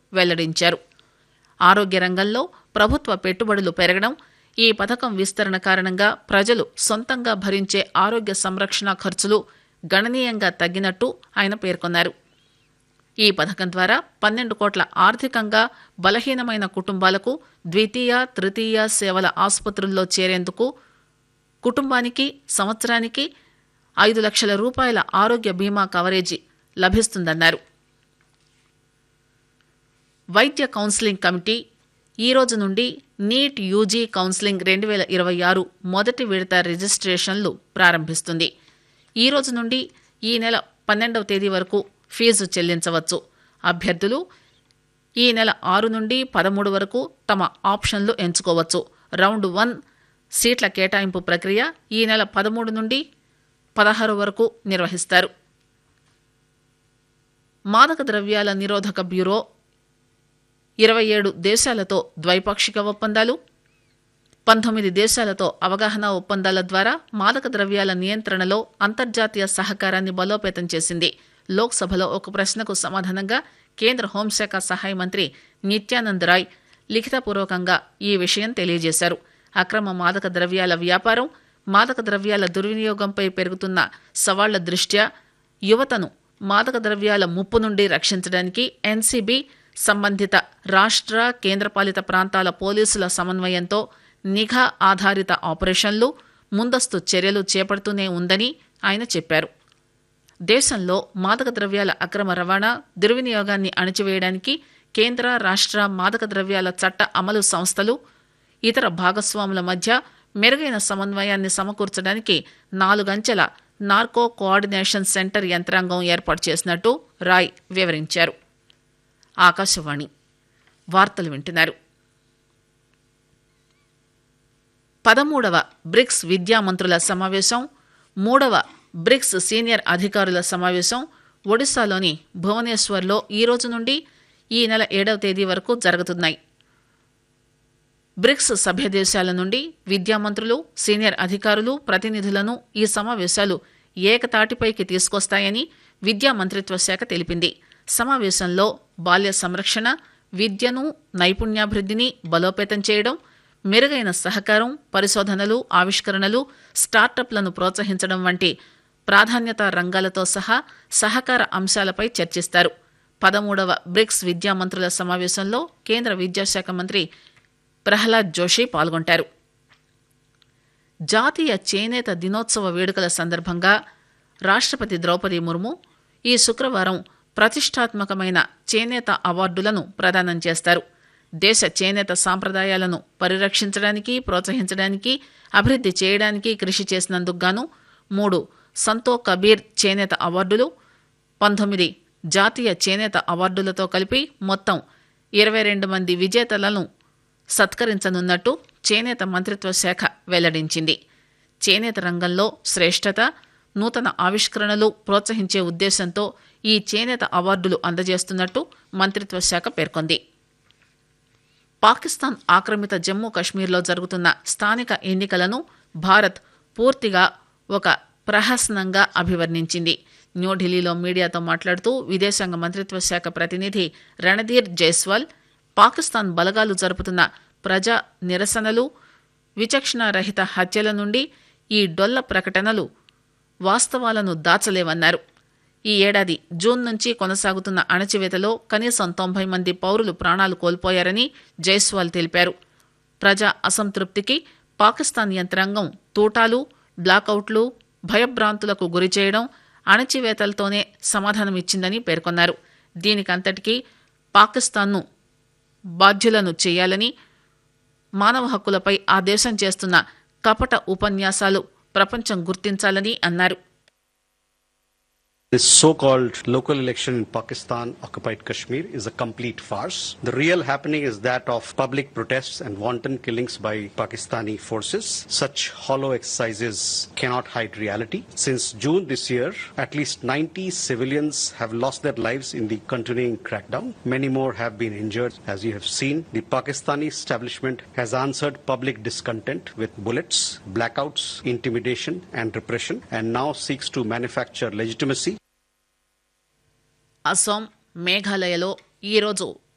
వెల్లడించారు ఆరోగ్య రంగంలో ప్రభుత్వ పెట్టుబడులు పెరగడం ఈ పథకం విస్తరణ కారణంగా ప్రజలు సొంతంగా భరించే ఆరోగ్య సంరక్షణ ఖర్చులు గణనీయంగా తగ్గినట్టు ఆయన పేర్కొన్నారు ఈ పథకం ద్వారా పన్నెండు కోట్ల ఆర్థికంగా బలహీనమైన కుటుంబాలకు ద్వితీయ తృతీయ సేవల ఆసుపత్రుల్లో చేరేందుకు కుటుంబానికి సంవత్సరానికి ఐదు లక్షల రూపాయల ఆరోగ్య బీమా కవరేజీ లభిస్తుందన్నారు వైద్య కౌన్సిలింగ్ కమిటీ ఈ రోజు నుండి నీట్ యూజీ కౌన్సిలింగ్ రెండు వేల ఇరవై ఆరు మొదటి విడత రిజిస్ట్రేషన్లు ప్రారంభిస్తుంది ఈ రోజు నుండి ఈ నెల పన్నెండవ తేదీ వరకు ఫీజు చెల్లించవచ్చు అభ్యర్థులు ఈ నెల ఆరు నుండి పదమూడు వరకు తమ ఆప్షన్లు ఎంచుకోవచ్చు రౌండ్ వన్ సీట్ల కేటాయింపు ప్రక్రియ ఈ నెల పదమూడు నుండి పదహారు వరకు నిర్వహిస్తారు మాదక ద్రవ్యాల నిరోధక బ్యూరో ఇరవై ఏడు దేశాలతో ద్వైపాక్షిక ఒప్పందాలు పంతొమ్మిది దేశాలతో అవగాహన ఒప్పందాల ద్వారా మాదక ద్రవ్యాల నియంత్రణలో అంతర్జాతీయ సహకారాన్ని బలోపేతం చేసింది లోక్సభలో ఒక ప్రశ్నకు సమాధానంగా కేంద్ర హోంశాఖ సహాయ మంత్రి నిత్యానంద్ రాయ్ లిఖితపూర్వకంగా ఈ విషయం తెలియజేశారు అక్రమ మాదక ద్రవ్యాల వ్యాపారం మాదక ద్రవ్యాల దుర్వినియోగంపై పెరుగుతున్న సవాళ్ల దృష్ట్యా యువతను మాదక ద్రవ్యాల ముప్పు నుండి రక్షించడానికి ఎన్సీబీ సంబంధిత రాష్ట్ర కేంద్రపాలిత ప్రాంతాల పోలీసుల సమన్వయంతో నిఘా ఆధారిత ఆపరేషన్లు ముందస్తు చర్యలు చేపడుతూనే ఉందని ఆయన చెప్పారు దేశంలో మాదక ద్రవ్యాల అక్రమ రవాణా దుర్వినియోగాన్ని అణిచివేయడానికి కేంద్ర రాష్ట్ర మాదక ద్రవ్యాల చట్ట అమలు సంస్థలు ఇతర భాగస్వాముల మధ్య మెరుగైన సమన్వయాన్ని సమకూర్చడానికి నాలుగంచెల నార్కో కోఆర్డినేషన్ సెంటర్ యంత్రాంగం ఏర్పాటు చేసినట్టు రాయ్ వివరించారు ఆకాశవాణి వార్తలు వింటున్నారు పదమూడవ బ్రిక్స్ విద్యామంత్రుల సమావేశం మూడవ బ్రిక్స్ సీనియర్ అధికారుల సమావేశం ఒడిశాలోని భువనేశ్వర్లో ఈ రోజు నుండి ఈ నెల ఏడవ తేదీ వరకు జరుగుతున్నాయి బ్రిక్స్ సభ్య దేశాల నుండి విద్యామంత్రులు సీనియర్ అధికారులు ప్రతినిధులను ఈ సమావేశాలు ఏకతాటిపైకి తీసుకొస్తాయని విద్యా మంత్రిత్వ శాఖ తెలిపింది సమావేశంలో బాల్య సంరక్షణ విద్యను నైపుణ్యాభివృద్ధిని బలోపేతం చేయడం మెరుగైన సహకారం పరిశోధనలు ఆవిష్కరణలు స్టార్టప్లను ప్రోత్సహించడం వంటి ప్రాధాన్యత రంగాలతో సహా సహకార అంశాలపై చర్చిస్తారు పదమూడవ బ్రిక్స్ విద్యామంత్రుల సమావేశంలో కేంద్ర విద్యాశాఖ మంత్రి ప్రహ్లాద్ జోషి పాల్గొంటారు జాతీయ చేనేత దినోత్సవ వేడుకల సందర్భంగా రాష్ట్రపతి ద్రౌపది ముర్ము ఈ శుక్రవారం ప్రతిష్టాత్మకమైన చేనేత అవార్డులను ప్రదానం చేస్తారు దేశ చేనేత సాంప్రదాయాలను పరిరక్షించడానికి ప్రోత్సహించడానికి అభివృద్ధి చేయడానికి కృషి చేసినందుకు గాను మూడు సంతో కబీర్ చేనేత అవార్డులు పంతొమ్మిది జాతీయ చేనేత అవార్డులతో కలిపి మొత్తం ఇరవై రెండు మంది విజేతలను సత్కరించనున్నట్టు చేనేత మంత్రిత్వ శాఖ వెల్లడించింది చేనేత రంగంలో శ్రేష్టత నూతన ఆవిష్కరణలు ప్రోత్సహించే ఉద్దేశంతో ఈ చేనేత అవార్డులు అందజేస్తున్నట్టు మంత్రిత్వ శాఖ పేర్కొంది పాకిస్తాన్ ఆక్రమిత జమ్మూ కశ్మీర్లో జరుగుతున్న స్థానిక ఎన్నికలను భారత్ పూర్తిగా ఒక ప్రహసనంగా అభివర్ణించింది న్యూఢిల్లీలో మీడియాతో మాట్లాడుతూ విదేశాంగ మంత్రిత్వ శాఖ ప్రతినిధి రణధీర్ జైస్వాల్ పాకిస్తాన్ బలగాలు జరుపుతున్న ప్రజా నిరసనలు విచక్షణారహిత హత్యల నుండి ఈ డొల్ల ప్రకటనలు వాస్తవాలను దాచలేవన్నారు ఈ ఏడాది జూన్ నుంచి కొనసాగుతున్న అణచివేతలో కనీసం తొంభై మంది పౌరులు ప్రాణాలు కోల్పోయారని జైస్వాల్ తెలిపారు ప్రజా అసంతృప్తికి పాకిస్తాన్ యంత్రాంగం తూటాలు బ్లాకౌట్లు భయభ్రాంతులకు గురిచేయడం అణచివేతలతోనే సమాధానమిచ్చిందని పేర్కొన్నారు దీనికంతటికీ పాకిస్తాన్ను బాధ్యులను చేయాలని మానవ హక్కులపై ఆ దేశం చేస్తున్న కపట ఉపన్యాసాలు ప్రపంచం గుర్తించాలని అన్నారు This so-called local election in Pakistan occupied Kashmir is a complete farce. The real happening is that of public protests and wanton killings by Pakistani forces. Such hollow exercises cannot hide reality. Since June this year, at least 90 civilians have lost their lives in the continuing crackdown. Many more have been injured. As you have seen, the Pakistani establishment has answered public discontent with bullets, blackouts, intimidation and repression and now seeks to manufacture legitimacy Assam మేఘాలయలో ఈరోజు